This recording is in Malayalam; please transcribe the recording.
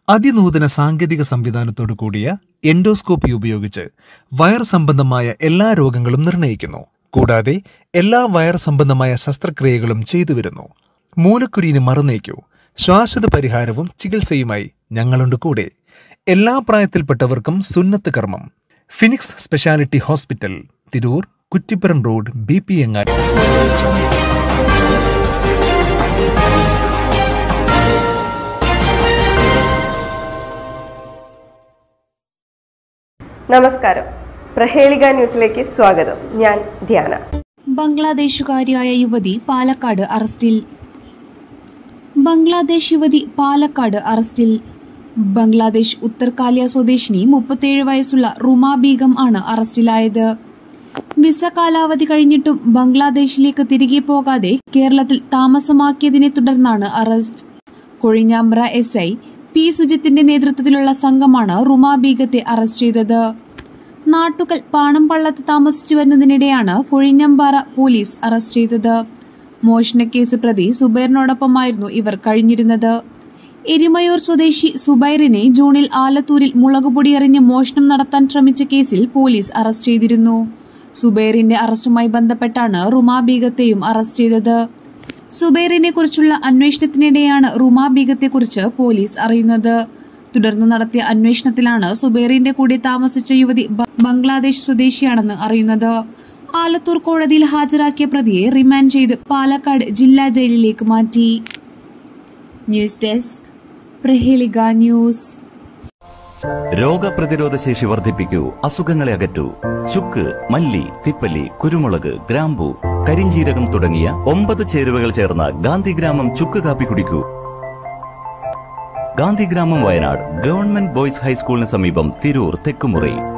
അതിനൂതന സാങ്കേതിക സംവിധാനത്തോടു കൂടിയ എൻഡോസ്കോപ്പി ഉപയോഗിച്ച് വയർ സംബന്ധമായ എല്ലാ രോഗങ്ങളും നിർണ്ണയിക്കുന്നു കൂടാതെ എല്ലാ വയർ സംബന്ധമായ ശസ്ത്രക്രിയകളും ചെയ്തുവരുന്നു മൂലക്കുരുവിന് മറുനീക്കൂ ശ്വാസത പരിഹാരവും ചികിത്സയുമായി ഞങ്ങളുണ്ട് കൂടെ എല്ലാ പ്രായത്തിൽപ്പെട്ടവർക്കും സുന്നത്ത് കർമ്മം Phoenix speciality hospital Tirur Kuttippuram road B P Angadi നമസ്കാരം പ്രഹേളിക ന്യൂസിലേക്ക് സ്വാഗതം ഞാൻ ധ്യാന ബംഗ്ലാദേശുകാരിയായ യുവതി പാലക്കാട് അറസ്റ്റിൽ ബംഗ്ലാദേശ് യുവതി പാലക്കാട് അറസ്റ്റിൽ ബംഗ്ലാദേശ് ഉത്തർകാലിയ സ്വദേശിനി മുപ്പത്തിയേഴ് വയസ്സുള്ള റുമ ബീഗം ആണ് അറസ്റ്റിലായത് വിസ കാലാവധി കഴിഞ്ഞിട്ടും ബംഗ്ലാദേശിലേക്ക് തിരികെ പോകാതെ കേരളത്തിൽ താമസമാക്കിയതിനെ തുടർന്നാണ് arrest Kozhinjampara S I P സുജിത്തിന്റെ നേതൃത്വത്തിലുള്ള സംഘമാണ് റുമ ബീഗത്തെ അറസ്റ്റ് ചെയ്തത് നാട്ടുകൽ പാണംപള്ളത്ത് താമസിച്ചു വരുന്നതിനിടെയാണ് കൊഴിഞ്ഞമ്പാറ പോലീസ് അറസ്റ്റ് ചെയ്തത് മോഷണക്കേസ് പ്രതി സുബൈറിനോടൊപ്പമായിരുന്നു ഇവർ കഴിഞ്ഞിരുന്നത് എരിമയൂർ സ്വദേശി സുബൈറിനെ ജൂണിൽ ആലത്തൂരിൽ മുളകുപൊടി എറിഞ്ഞ് മോഷണം നടത്താൻ ശ്രമിച്ച കേസിൽ പോലീസ് അറസ്റ്റ് ചെയ്തിരുന്നു സുബൈറിന്റെ അറസ്റ്റുമായി ബന്ധപ്പെട്ടാണ് റുമാ ബീഗത്തെയും അറസ്റ്റ് ചെയ്തത് സുബൈറിനെ കുറിച്ചുള്ള അന്വേഷണത്തിനിടെയാണ് റുമാ ബീഗത്തെക്കുറിച്ച് പോലീസ് അറിയുന്നത് തുടർന്ന് നടത്തിയ അന്വേഷണത്തിലാണ് സുബൈറിന്റെ കൂടെ താമസിച്ച യുവതി ബ- ബംഗ്ലാദേശ് സ്വദേശിയാണെന്ന് അറിയുന്നത് ആലത്തൂർ കോടതിയിൽ ഹാജരാക്കിയ പ്രതിയെ റിമാൻഡ് ചെയ്ത് പാലക്കാട് ജില്ലാ ജയിലിലേക്ക് മാറ്റി ന്യൂസ് ഡെസ്ക് പ്രഹേളിക ന്യൂസ് രോഗപ്രതിരോധ ശേഷി വർദ്ധിപ്പിക്കൂ അസുഖങ്ങളെ അകറ്റൂ ചുക്ക് മല്ലി തിപ്പല്ലി കുരുമുളക് ഗ്രാമ്പു കരിഞ്ചീരകം തുടങ്ങിയ ഒമ്പത് ചേരുവകൾ ചേർന്ന ഗാന്ധിഗ്രാമം ചുക്ക് കാപ്പി കുടിക്കൂ ഗാന്ധിഗ്രാമം വയനാട് ഗവൺമെന്റ് ബോയ്സ് ഹൈസ്കൂളിന് സമീപം തിരൂർ തെക്കുമുറി